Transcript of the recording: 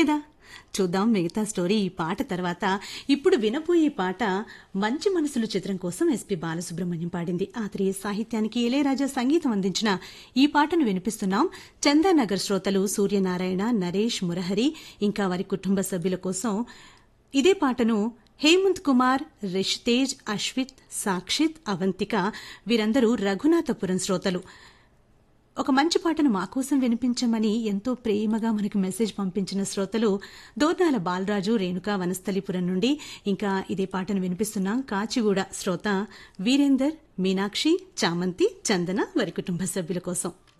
లేదా చూద్దాం మిగతా స్టోరీ ఈ పాట తర్వాత ఇప్పుడు వినబోయే పాట మంచి మనసులు చిత్రం కోసం ఎస్పి బాలసుబ్రహ్మణ్యం పాడింది ఆత్రేయ సాహిత్యానికి ఇళయరాజా సంగీతం అందించిన ఈ పాటను వినిపిస్తున్నాం చందానగర్ శ్రోతలు సూర్యనారాయణ నరేష్ మురహరి ఇంకా వారి కుటుంబ సభ్యుల కోసం ఇదే పాటను హేమంత్ కుమార్ రిషితేజ్ అశ్విత్ సాక్షిత్ అవంతిక వీరందరూ రఘునాథపురం శ్రోతలు ఒక మంచి పాటను మా కోసం వినిపించమని ఎంతో ప్రేమగా మనకు మెసేజ్ పంపించిన శ్రోతలు దోర్నాల బాలరాజు రేణుక వనస్థలిపురం నుండి ఇంకా ఇదే పాటను వినిపిస్తున్నాం కాచిగూడ శ్రోత వీరేందర్ మీనాక్షి చామంతి చందన వారి కుటుంబ సభ్యుల కోసం